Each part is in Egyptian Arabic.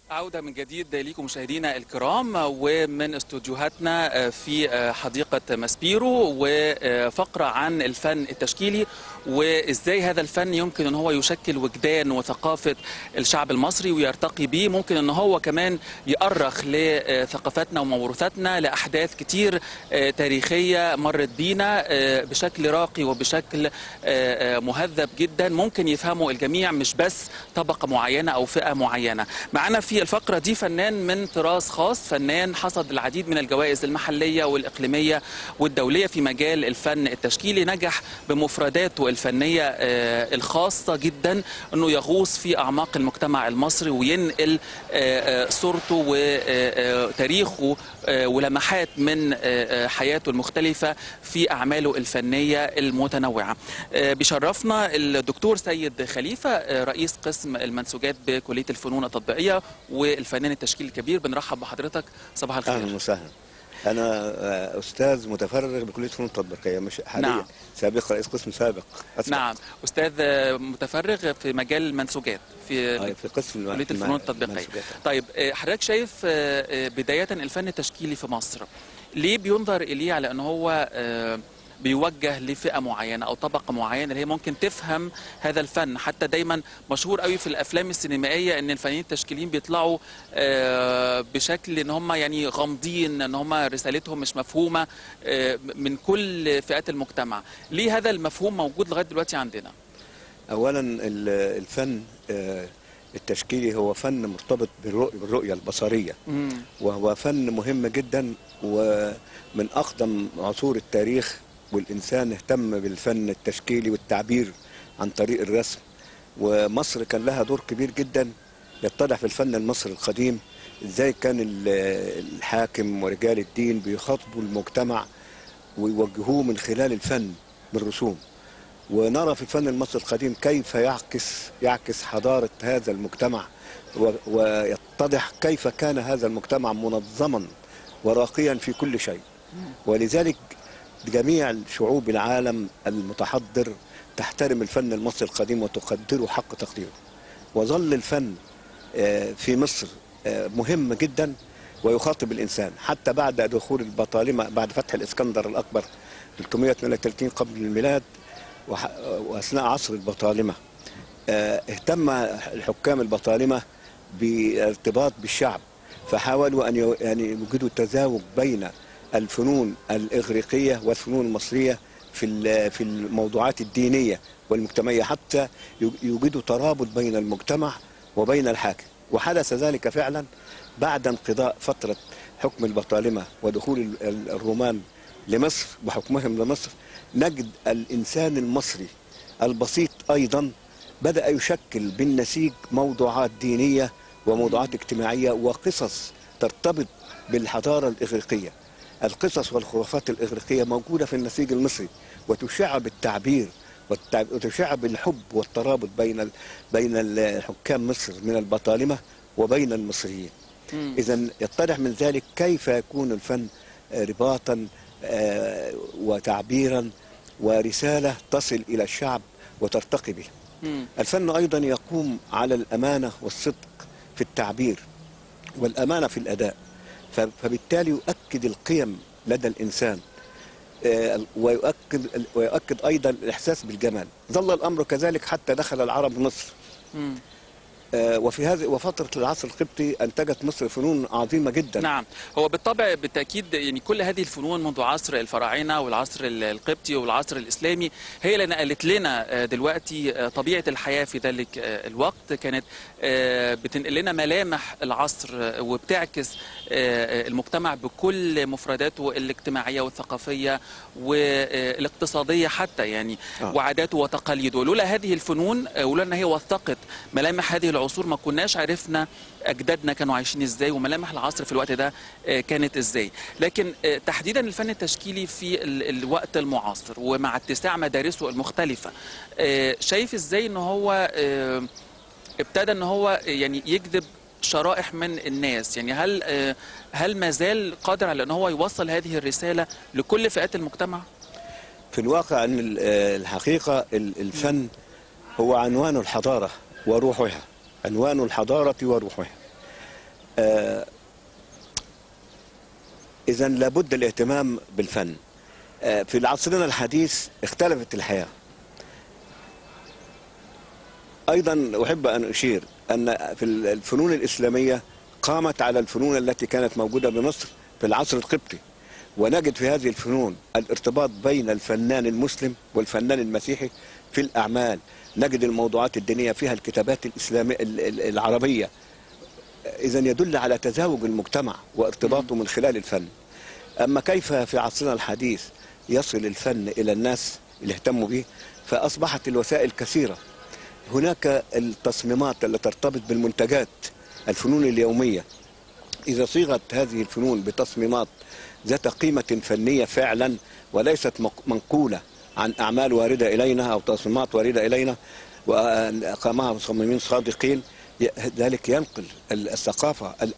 عودة من جديد ليكم مشاهدينا الكرام ومن استوديوهاتنا في حديقة ماسبيرو وفقرة عن الفن التشكيلي وازاي هذا الفن يمكن ان هو يشكل وجدان وثقافة الشعب المصري ويرتقي به ممكن ان هو كمان يأرخ لثقافتنا وموروثاتنا لأحداث كتير تاريخية مرت بينا بشكل راقي وبشكل مهذب جدا ممكن يفهمه الجميع مش بس طبقة معينة أو فئة معينة معنا في الفقرة دي فنان من طراز خاص فنان حصد العديد من الجوائز المحلية والإقليمية والدولية في مجال الفن التشكيلي نجح بمفرداته الفنية الخاصة جدا أنه يغوص في أعماق المجتمع المصري وينقل صورته وتاريخه ولمحات من حياته المختلفة في أعماله الفنية المتنوعة بيشرفنا الدكتور سيد خليفة رئيس قسم المنسوجات بكلية الفنون التطبيقية والفنان التشكيل الكبير بنرحب بحضرتك صباح الخير اهلا وسهلا انا استاذ متفرغ بكليه الفنون التطبيقيه مش حاليا نعم. سابق رئيس قسم سابق أسبق. نعم أستاذ متفرغ في مجال المنسوجات في آه، في قسم الم- كلية الفنون الم- التطبيقية المنسوجات. طيب آه، حضرتك شايف آه، آه، بداية الفن التشكيلي في مصر ليه بينظر إليه على أنه هو آه، بيوجه لفئة معينة أو طبقة معينة اللي هي ممكن تفهم هذا الفن حتى دايما مشهور قوي في الأفلام السينمائية أن الفنانين التشكيليين بيطلعوا آه، بشكل أن هم يعني غامضين أن هم رسالتهم مش مفهومة آه، من كل فئات المجتمع ليه هذا المفهوم موجود لغاية دلوقتي عندنا؟ اولا ال- الفن آه، التشكيلي هو فن مرتبط بالرؤية, بالرؤية البصرية مم. وهو فن مهم جدا ومن أقدم عصور التاريخ والإنسان اهتم بالفن التشكيلي والتعبير عن طريق الرسم ومصر كان لها دور كبير جدا يتضح في الفن المصري القديم ازاي كان ال- الحاكم ورجال الدين بيخاطبوا المجتمع ويوجهوه من خلال الفن بالرسوم ونرى في الفن المصري القديم كيف يعكس يعكس حضارة هذا المجتمع و- ويتضح كيف كان هذا المجتمع منظما وراقيا في كل شيء ولذلك جميع شعوب العالم المتحضر تحترم الفن المصري القديم وتقدره حق تقديره وظل الفن آه، في مصر آه، مهم جدا ويخاطب الإنسان حتى بعد دخول البطالمة بعد فتح الإسكندر الأكبر 332 قبل الميلاد وح- وأثناء عصر البطالمة آه، اهتم الحكام البطالمة بارتباط بالشعب فحاولوا أن يو- يعني يوجدوا تزاوج بين الفنون الإغريقية والفنون المصرية في ال- في الموضوعات الدينية والمجتمعية حتى يو- يوجدوا ترابط بين المجتمع وبين الحاكم وحدث ذلك فعلا بعد انقضاء فترة حكم البطالمة ودخول ال- ال- الرومان لمصر وحكمهم لمصر نجد الإنسان المصري البسيط أيضا بدأ يشكل بالنسيج موضوعات دينية وموضوعات اجتماعية وقصص ترتبط بالحضارة الإغريقية القصص والخرافات الإغريقية موجودة في النسيج المصري وتشع بالتعبير والتع- وتشع بالحب والترابط بين ال- بين ال- حكام مصر من البطالمة وبين المصريين مم. إذا يتضح من ذلك كيف يكون الفن آه، رباطا آه، وتعبيرا ورسالة تصل إلى الشعب وترتقي به مم. الفن أيضا يقوم على الأمانة والصدق في التعبير والأمانة في الأداء ف- فبالتالي يؤكد القيم لدى الإنسان آه، ويؤكد ويؤكد أيضا الإحساس بالجمال ظل الأمر كذلك حتى دخل العرب مصر مم. آه، وفي هذه وفترة العصر القبطي أنتجت مصر فنون عظيمة جدا نعم هو بالطبع بالتاكيد يعني كل هذه الفنون منذ عصر الفراعنه والعصر ال- القبطي والعصر الاسلامي هي اللي نقلت لنا آه، دلوقتي آه، طبيعه الحياه في ذلك آه، الوقت كانت آه، بتنقل لنا ملامح العصر آه، وبتعكس آه، آه، المجتمع بكل مفرداته الاجتماعيه والثقافيه والاقتصاديه حتى يعني آه. وعاداته وتقاليده لولا هذه الفنون آه، ولولا ان هي وثقت ملامح هذه العصور ما كناش عرفنا اجدادنا كانوا عايشين ازاي وملامح العصر في الوقت ده آه، كانت ازاي لكن آه، تحديدا الفن التشكيلي في ال- الوقت المعاصر ومع اتساع مدارسه المختلفه آه، شايف ازاي ان هو آه، ابتدى ان هو يعني يجذب شرائح من الناس يعني هل آه، هل ما زال قادر على ان هو يوصل هذه الرساله لكل فئات المجتمع في الواقع أن ال- آه، الحقيقة ال- الفن هو عنوان الحضارة وروحها عنوان الحضارة وروحها إذا لابد الاهتمام بالفن آه، في عصرنا الحديث اختلفت الحياة أيضا أحب أن أشير أن في الفنون الإسلامية قامت على الفنون التي كانت موجودة بمصر في العصر القبطي ونجد في هذه الفنون الارتباط بين الفنان المسلم والفنان المسيحي في الأعمال نجد الموضوعات الدينية فيها الكتابات الإسلامية العربية إذا يدل على تزاوج المجتمع وارتباطه من خلال الفن أما كيف في عصرنا الحديث يصل الفن إلى الناس اللي اهتموا به فأصبحت الوسائل كثيرة هناك التصميمات التي ترتبط بالمنتجات الفنون اليومية إذا صيغت هذه الفنون بتصميمات ذات قيمة فنية فعلا وليست مق- منقولة عن أعمال واردة إلينا أو تصميمات واردة إلينا وأقامها مصممين صادقين ي- ذلك ينقل ال- الثقافة ال-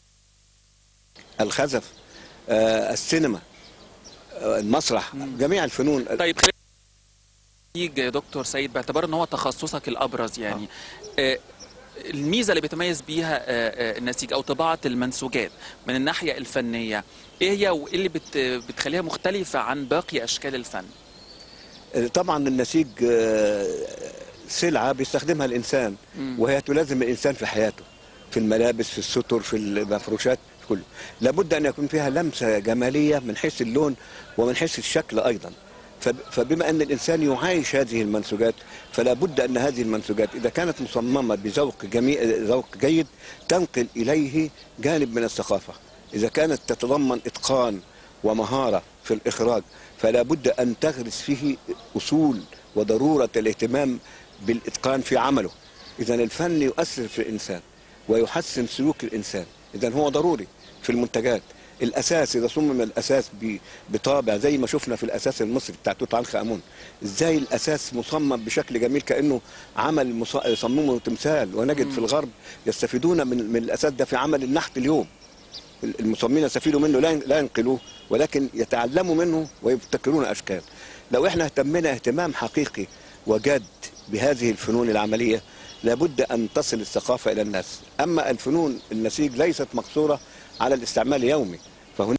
الخزف آه، السينما آه، المسرح جميع الفنون طيب خلينا نيجي يا دكتور سيد باعتبار ان هو تخصصك الابرز يعني آه. الميزه اللي بيتميز بيها آه، آه، النسيج او طباعه المنسوجات من الناحيه الفنيه ايه هي وايه اللي بت بتخليها مختلفه عن باقي اشكال الفن طبعا النسيج آه، سلعة بيستخدمها الإنسان مم. وهي تلازم الإنسان في حياته في الملابس في الستر في المفروشات في كله لابد أن يكون فيها لمسة جمالية من حيث اللون ومن حيث الشكل أيضا فب- فبما أن الإنسان يعايش هذه المنسوجات فلا بد أن هذه المنسوجات إذا كانت مصممة بذوق جميل ذوق جيد تنقل إليه جانب من الثقافة إذا كانت تتضمن إتقان ومهارة في الإخراج فلا بد أن تغرس فيه أصول وضرورة الاهتمام بالإتقان في عمله إذا الفن يؤثر في الإنسان ويحسن سلوك الإنسان إذا هو ضروري في المنتجات الأساس إذا صمم الأساس ب- بطابع زي ما شفنا في الأساس المصري بتاع توت عنخ آمون إزاي الأساس مصمم بشكل جميل كأنه عمل مص- صممه تمثال ونجد في الغرب يستفيدون من, من الأساس ده في عمل النحت اليوم المصممين يستفيدوا منه لا لا ينقلوه ولكن يتعلموا منه ويبتكرون اشكال لو احنا اهتمنا اهتمام حقيقي وجاد بهذه الفنون العمليه لابد ان تصل الثقافه الى الناس اما الفنون النسيج ليست مقصوره على الاستعمال اليومي فهناك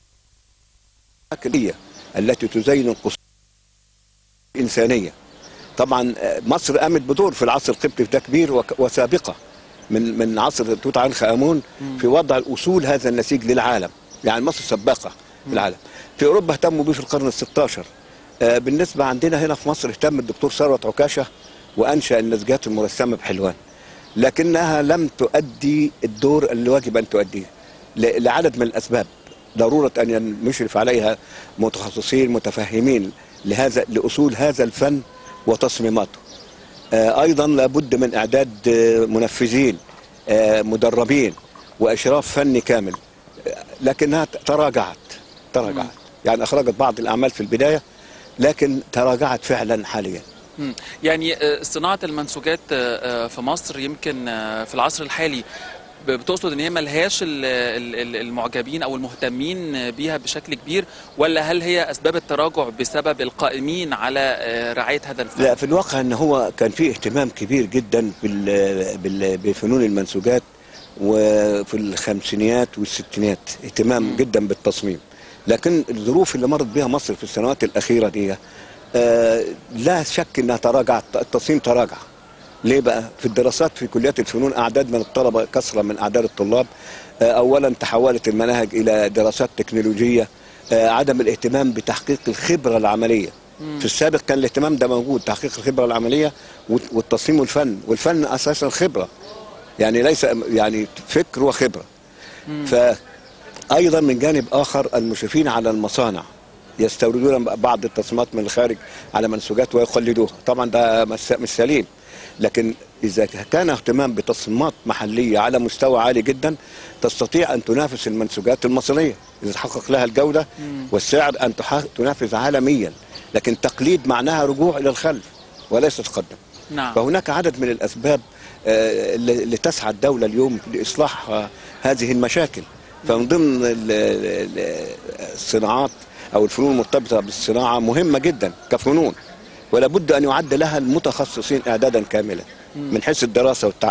هي التي تزين القصور الانسانيه طبعا آه، مصر قامت بدور في العصر القبطي ده كبير وك- وسابقه من من عصر توت عنخ امون في وضع الاصول هذا النسيج للعالم يعني مصر سباقه في العالم في اوروبا اهتموا به في القرن ال 16 آه، بالنسبه عندنا هنا في مصر اهتم الدكتور ثروت عكاشه وانشا النسجات المرسمه بحلوان لكنها لم تؤدي الدور اللي واجب ان تؤديه ل- لعدد من الاسباب ضروره ان يشرف عليها متخصصين متفهمين لهذا لاصول هذا الفن وتصميماته آه، ايضا لابد من اعداد آه، منفذين آه، مدربين واشراف فني كامل آه، لكنها تراجعت تراجعت يعني اخرجت بعض الاعمال في البدايه لكن تراجعت فعلا حاليا مم. يعني آه، صناعه المنسوجات آه، آه، في مصر يمكن آه، في العصر الحالي ب- بتقصد ان هي ملهاش ال- ال- ال- المعجبين او المهتمين بيها بشكل كبير ولا هل هي اسباب التراجع بسبب القائمين على آه، رعايه هذا الفن؟ لا في الواقع ان هو كان فيه اهتمام كبير جدا بال بال بفنون المنسوجات وفي الخمسينيات والستينات اهتمام جدا بالتصميم لكن الظروف اللي مرت بها مصر في السنوات الاخيره دي آه لا شك انها تراجعت التصميم تراجع ليه بقى في الدراسات في كليات الفنون اعداد من الطلبه كثره من اعداد الطلاب آه اولا تحولت المناهج الى دراسات تكنولوجيه آه عدم الاهتمام بتحقيق الخبره العمليه في السابق كان الاهتمام ده موجود تحقيق الخبره العمليه والت- والتصميم والفن والفن اساسا خبره يعني ليس يعني فكر وخبره فايضا من جانب اخر المشرفين على المصانع يستوردون بعض التصميمات من الخارج على منسوجات ويقلدوها طبعا ده مش مش سليم لكن اذا كان اهتمام بتصميمات محليه على مستوى عالي جدا تستطيع ان تنافس المنسوجات المصريه اذا تحقق لها الجوده والسعر ان تح- تنافس عالميا لكن تقليد معناها رجوع الى الخلف وليس تقدم نعم فهناك عدد من الاسباب آه، اللي اللي تسعى الدوله اليوم لاصلاح آه، هذه المشاكل فمن ضمن ال- ال- الصناعات او الفنون المرتبطه بالصناعه مهمه جدا كفنون ولا بد ان يعد لها المتخصصين اعدادا كاملا من حيث الدراسه والتعلم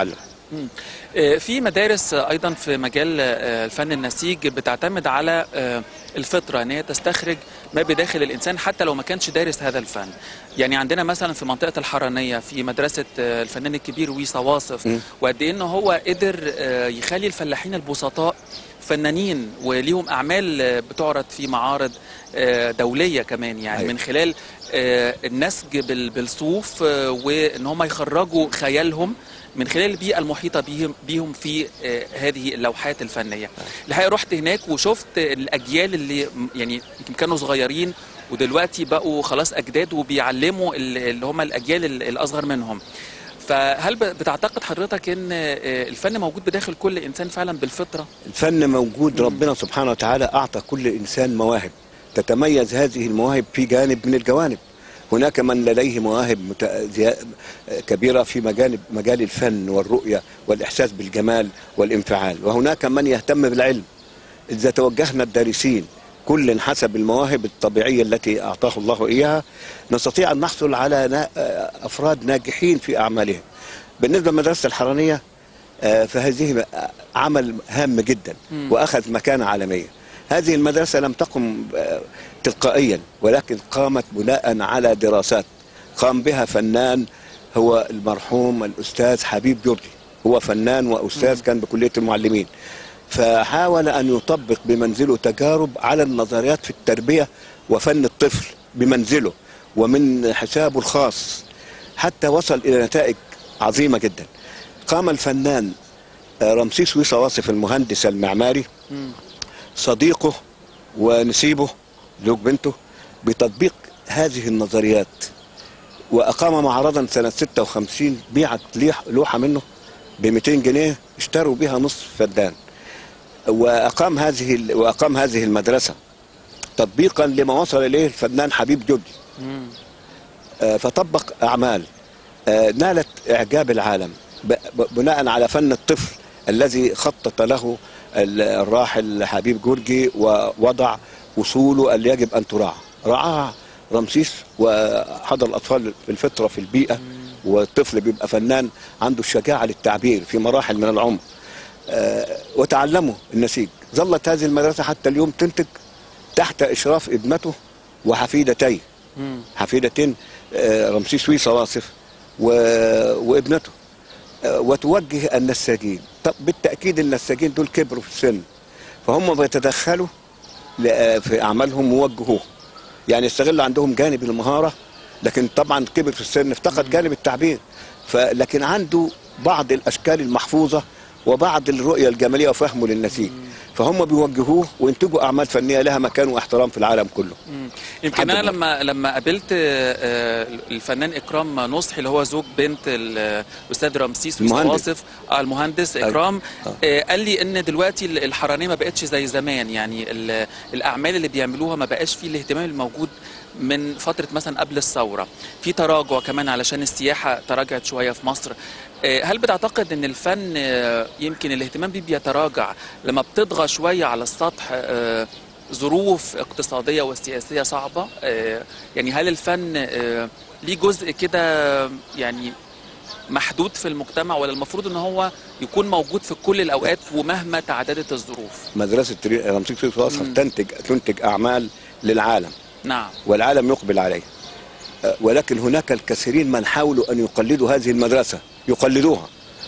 مم. آه، في مدارس آه، ايضا في مجال آه، الفن النسيج بتعتمد على آه، الفطره ان هي تستخرج ما بداخل الانسان حتى لو ما كانش دارس هذا الفن يعني عندنا مثلا في منطقه الحرانيه في مدرسه آه، الفنان الكبير ويسا واصف مم. وقد ايه ان هو قدر آه، يخلي الفلاحين البسطاء فنانين وليهم اعمال آه، بتعرض في معارض آه، دوليه كمان يعني أيوة. من خلال آه، النسج بال- بالصوف آه، وان هم يخرجوا خيالهم من خلال البيئة المحيطة بيهم بيهم في آه، هذه اللوحات الفنية. الحقيقة رحت هناك وشفت الأجيال اللي م- يعني يمكن كانوا صغيرين ودلوقتي بقوا خلاص أجداد وبيعلموا ال- اللي هم الأجيال ال- الأصغر منهم. فهل ب- بتعتقد حضرتك ان آه، الفن موجود بداخل كل انسان فعلا بالفطره؟ الفن موجود ربنا سبحانه وتعالى أعطى كل إنسان مواهب تتميز هذه المواهب في جانب من الجوانب هناك من لديه مواهب مت- زي- كبيرة في مجال مجال الفن والرؤية والإحساس بالجمال والانفعال وهناك من يهتم بالعلم إذا توجهنا الدارسين كل حسب المواهب الطبيعية التي أعطاه الله إياها نستطيع أن نحصل على نا- أفراد ناجحين في أعمالهم بالنسبة لمدرسة الحرانية آه، فهذه عمل هام جدا مم. واخذ مكانه عالميه هذه المدرسه لم تقم آه، تلقائيا ولكن قامت بناء على دراسات قام بها فنان هو المرحوم الاستاذ حبيب جورجي هو فنان واستاذ كان بكليه المعلمين فحاول ان يطبق بمنزله تجارب على النظريات في التربيه وفن الطفل بمنزله ومن حسابه الخاص حتى وصل الى نتائج عظيمه جدا قام الفنان آه، رمسيس ويصا واصف المهندس المعماري مم. صديقه ونسيبه زوج بنته بتطبيق هذه النظريات وأقام معرضا سنة 56 بيعت ليح- لوحة منه ب 200 جنيه اشتروا بها نصف فدان وأقام هذه ال- وأقام هذه المدرسة تطبيقا لما وصل إليه الفنان حبيب جورجي مم. آه، فطبق أعمال آه، نالت إعجاب العالم ب- ب- بناء على فن الطفل الذي خطط له ال- الراحل حبيب جورجي ووضع أصوله اللي يجب أن تراعى رعاها رمسيس وحضر الأطفال في الفطرة في البيئة والطفل بيبقى فنان عنده الشجاعة للتعبير في مراحل من العمر آه، وتعلموا النسيج ظلت هذه المدرسة حتى اليوم تنتج تحت إشراف ابنته وحفيدتيه مم. حفيدتين آه، رمسيس ويصا واصف و- وابنته آه، وتوجه النساجين طب بالتأكيد النساجين دول كبروا في السن فهم بيتدخلوا ل- آه، في أعمالهم ووجهوه يعني استغلوا عندهم جانب المهارة لكن طبعا كبر في السن افتقد جانب التعبير فلكن عنده بعض الأشكال المحفوظة وبعض الرؤية الجمالية وفهمه للنسيج فهم بيوجهوه وينتجوا أعمال فنية لها مكان واحترام في العالم كله مم. يمكن الحمد انا لله. لما لما قابلت آه، الفنان اكرام نصحي اللي هو زوج بنت ال- الاستاذ رمسيس المهندس. واصف آه المهندس أيوة. اكرام آه. آه، قال لي ان دلوقتي ال- الحرانيه ما بقتش زي زمان يعني ال- الاعمال اللي بيعملوها ما بقاش فيه الاهتمام الموجود من فتره مثلا قبل الثوره في تراجع كمان علشان السياحه تراجعت شويه في مصر آه، هل بتعتقد ان الفن آه، يمكن الاهتمام بيه بيتراجع لما بتطغى شويه على السطح آه، ظروف اقتصاديه وسياسيه صعبه آه، يعني هل الفن آه، ليه جزء كده يعني محدود في المجتمع ولا المفروض ان هو يكون موجود في كل الاوقات ومهما تعددت الظروف مدرسة ري- رمسيس ويصا واصف مم. تنتج تنتج أعمال للعالم نعم والعالم يقبل عليه أه، ولكن هناك الكثيرين من حاولوا أن يقلدوا هذه المدرسة يقلدوها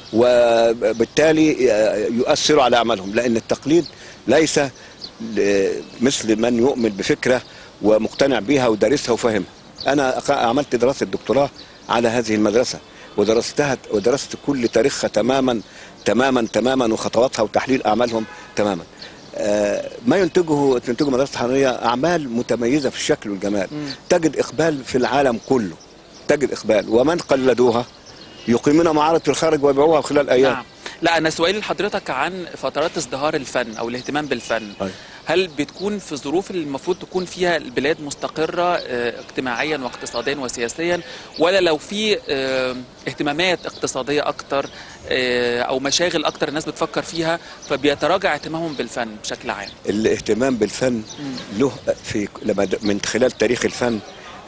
وبالتالي أه، يؤثروا على أعمالهم لأن التقليد ليس ل- مثل من يؤمن بفكرة ومقتنع بها ودارسها وفاهمها أنا أق- عملت دراسة دكتوراه على هذه المدرسة ودرستها ودرست كل تاريخها تماما تماما تماما وخطواتها وتحليل أعمالهم تماما آه، ما ينتجه تنتجه مدرسة الحرانية أعمال متميزة في الشكل والجمال مم. تجد إقبال في العالم كله تجد إقبال ومن قلدوها يقيمون معارض في الخارج ويبيعوها خلال أيام نعم لا انا سؤالي لحضرتك عن فترات ازدهار الفن او الاهتمام بالفن أيوة. هل بتكون في ظروف اللي المفروض تكون فيها البلاد مستقرة آه، اجتماعيا واقتصاديا وسياسيا ولا لو في آه، اهتمامات اقتصادية أكتر آه، أو مشاغل أكتر الناس بتفكر فيها فبيتراجع اهتمامهم بالفن بشكل عام الاهتمام بالفن له في لما د- من خلال تاريخ الفن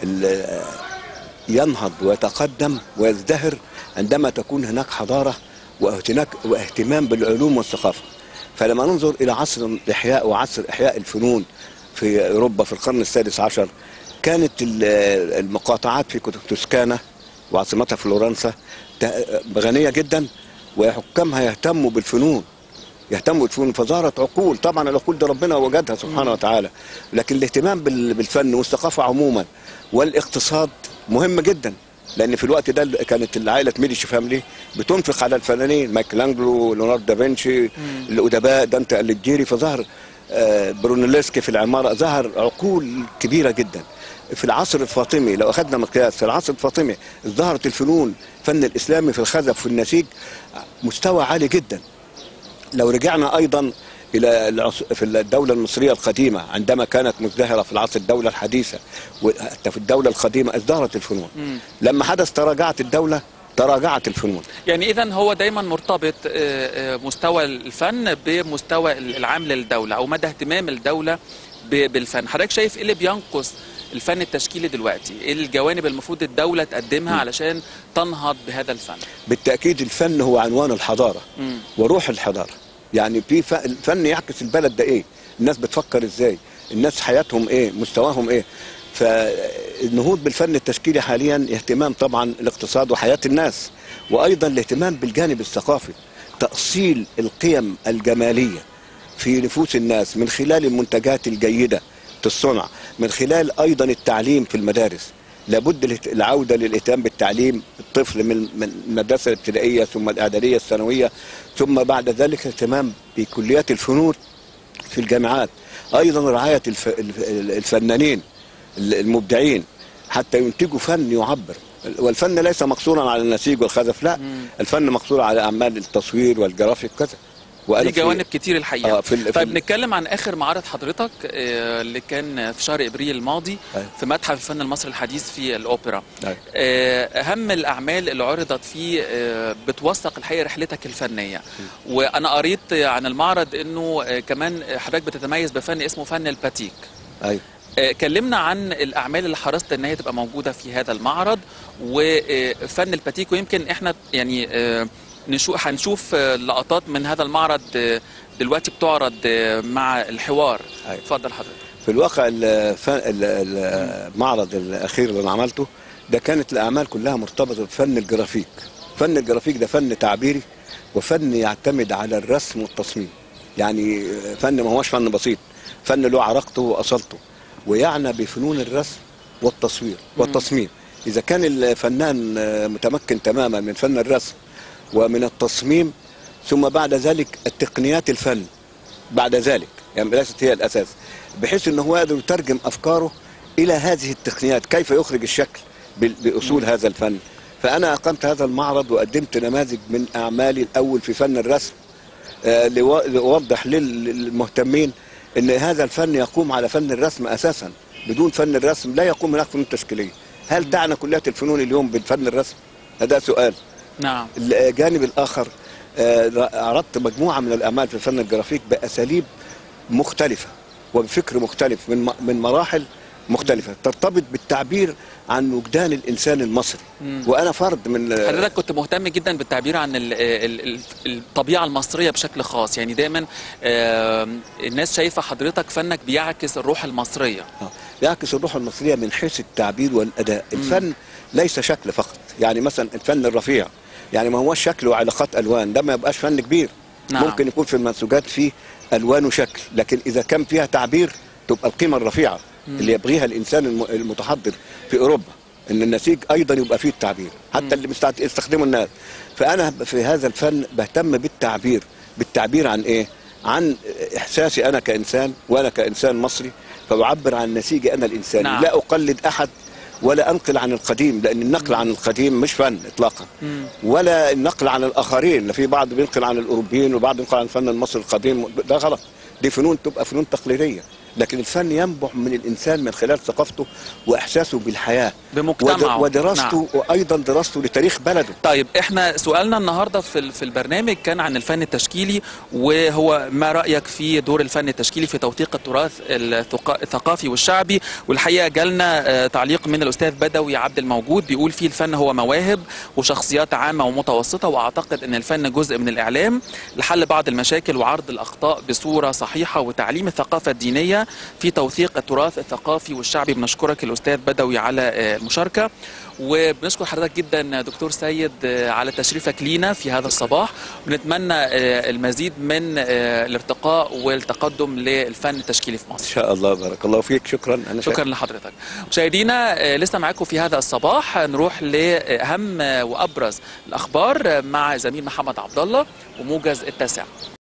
ال- ينهض ويتقدم ويزدهر عندما تكون هناك حضارة وهناك واهتمام بالعلوم والثقافه فلما ننظر الى عصر الاحياء وعصر احياء الفنون في اوروبا في القرن السادس عشر كانت ال- المقاطعات في توسكانا وعاصمتها فلورنسا ت- غنيه جدا وحكامها يهتموا بالفنون يهتموا بالفنون فظهرت عقول طبعا العقول دي ربنا وجدها سبحانه وتعالى لكن الاهتمام بال- بالفن والثقافه عموما والاقتصاد مهم جدا لان في الوقت ده كانت العائله ميديشي فاميلي بتنفق على الفنانين مايكلانجلو ليوناردو دافنشي الادباء دانتا اليجيري فظهر آه، برونيلسكي في العماره ظهر عقول كبيره جدا في العصر الفاطمي لو اخذنا مقياس في العصر الفاطمي ظهرت الفنون الفن الاسلامي في الخزف والنسيج مستوى عالي جدا لو رجعنا ايضا الى العص... في الدوله المصريه القديمه عندما كانت مزدهره في العصر الدوله الحديثه وحتى في الدوله القديمه ازدهرت الفنون لما حدث تراجعت الدوله تراجعت الفنون يعني اذا هو دايما مرتبط آه، آه، مستوى الفن بمستوى العام للدوله او مدى اهتمام الدوله ب- بالفن حضرتك شايف ايه اللي بينقص الفن التشكيلي دلوقتي ايه الجوانب المفروض الدوله تقدمها علشان تنهض بهذا الفن بالتاكيد الفن هو عنوان الحضاره مم. وروح الحضاره يعني في ف... الفن يعكس البلد ده ايه الناس بتفكر ازاي الناس حياتهم ايه مستواهم ايه فالنهوض بالفن التشكيلي حاليا اهتمام طبعا الاقتصاد وحياه الناس وايضا الاهتمام بالجانب الثقافي تاصيل القيم الجماليه في نفوس الناس من خلال المنتجات الجيده الصنع من خلال ايضا التعليم في المدارس لابد الاهت- العوده للاهتمام بالتعليم الطفل من من المدرسه الابتدائيه ثم الاعداديه الثانويه ثم بعد ذلك اهتمام بكليات الفنون في الجامعات ايضا رعايه الف... الف- الفنانين المبدعين حتى ينتجوا فن يعبر والفن ليس مقصورا على النسيج والخزف لا الفن مقصور على اعمال التصوير والجرافيك كذا دي وأنا في- جوانب كتير الحقيقه آه، في ال- في طيب ال- نتكلم عن اخر معرض حضرتك آه، اللي كان في شهر ابريل الماضي أيوة. في متحف الفن المصري الحديث في الاوبرا أيوة. آه، اهم الاعمال اللي عرضت فيه آه، بتوثق الحقيقه رحلتك الفنيه وانا قريت عن المعرض انه آه، كمان حضرتك بتتميز بفن اسمه فن الباتيك ايوه آه، كلمنا عن الاعمال اللي حرصت ان هي تبقى موجوده في هذا المعرض وفن الباتيك ويمكن احنا يعني آه، نشوف هنشوف آه، لقطات من هذا المعرض آه، دلوقتي بتعرض آه، مع الحوار أيوة. اتفضل حضرتك في الواقع الف- ال- المعرض الاخير اللي انا عملته ده كانت الاعمال كلها مرتبطه بفن الجرافيك فن الجرافيك ده فن تعبيري وفن يعتمد على الرسم والتصميم يعني فن ما هوش فن بسيط فن له عراقته واصالته ويعنى بفنون الرسم والتصوير والتصميم اذا كان الفنان متمكن تماما من فن الرسم ومن التصميم ثم بعد ذلك التقنيات الفن بعد ذلك يعني ليست هي الاساس بحيث ان هو يقدر يترجم افكاره الى هذه التقنيات كيف يخرج الشكل بال- باصول هذا الفن فانا اقمت هذا المعرض وقدمت نماذج من اعمالي الاول في فن الرسم آه، لو- لاوضح لل- للمهتمين ان هذا الفن يقوم على فن الرسم اساسا بدون فن الرسم لا يقوم هناك فنون تشكيليه هل تعنى كليات الفنون اليوم بالفن الرسم هذا سؤال نعم الجانب الاخر آه، عرضت مجموعه من الاعمال في الفن الجرافيك باساليب مختلفه وبفكر مختلف من م- من مراحل مختلفه ترتبط بالتعبير عن وجدان الانسان المصري وانا فرد من حضرتك كنت مهتم جدا بالتعبير عن ال ال ال الطبيعه المصريه بشكل خاص يعني دايما آه، الناس شايفه حضرتك فنك بيعكس الروح المصريه آه. يعكس الروح المصريه من حيث التعبير والاداء الفن ليس شكل فقط يعني مثلا الفن الرفيع يعني ما هوش شكل وعلاقات الوان ده ما يبقاش فن كبير نعم. ممكن يكون في المنسوجات فيه الوان وشكل لكن اذا كان فيها تعبير تبقى القيمه الرفيعه اللي يبغيها الانسان الم- المتحضر في اوروبا ان النسيج ايضا يبقى فيه التعبير حتى اللي بيستعد- يستخدمه الناس فانا في هذا الفن بهتم بالتعبير بالتعبير عن ايه عن احساسي انا كانسان وانا كانسان مصري فبعبر عن نسيجي انا الانساني نعم. لا اقلد احد ولا انقل عن القديم لان النقل عن القديم مش فن اطلاقا ولا النقل عن الاخرين في بعض بينقل عن الاوروبيين وبعض ينقل عن الفن المصري القديم ده غلط دي فنون تبقى فنون تقليديه لكن الفن ينبع من الانسان من خلال ثقافته واحساسه بالحياه بمجتمعه. ود- ودراسته وايضا دراسته لتاريخ بلده طيب احنا سؤالنا النهارده في ال- في البرنامج كان عن الفن التشكيلي وهو ما رايك في دور الفن التشكيلي في توثيق التراث الثقا- الثقافي والشعبي والحقيقه جالنا آه، تعليق من الاستاذ بدوي عبد الموجود بيقول فيه الفن هو مواهب وشخصيات عامه ومتوسطه واعتقد ان الفن جزء من الاعلام لحل بعض المشاكل وعرض الاخطاء بصوره صحيحه وتعليم الثقافه الدينيه في توثيق التراث الثقافي والشعبي بنشكرك الاستاذ بدوي على آه، المشاركه وبنشكر حضرتك جدا دكتور سيد آه، على تشريفك لينا في هذا الصباح ونتمنى آه، المزيد من آه، الارتقاء والتقدم للفن التشكيلي في ان مصر شاء الله بارك الله فيك شكرا انا شكرا لحضرتك مشاهدينا آه، لسه معاكم في هذا الصباح نروح لاهم آه، وابرز الاخبار آه، مع زميل محمد عبد الله وموجز التاسع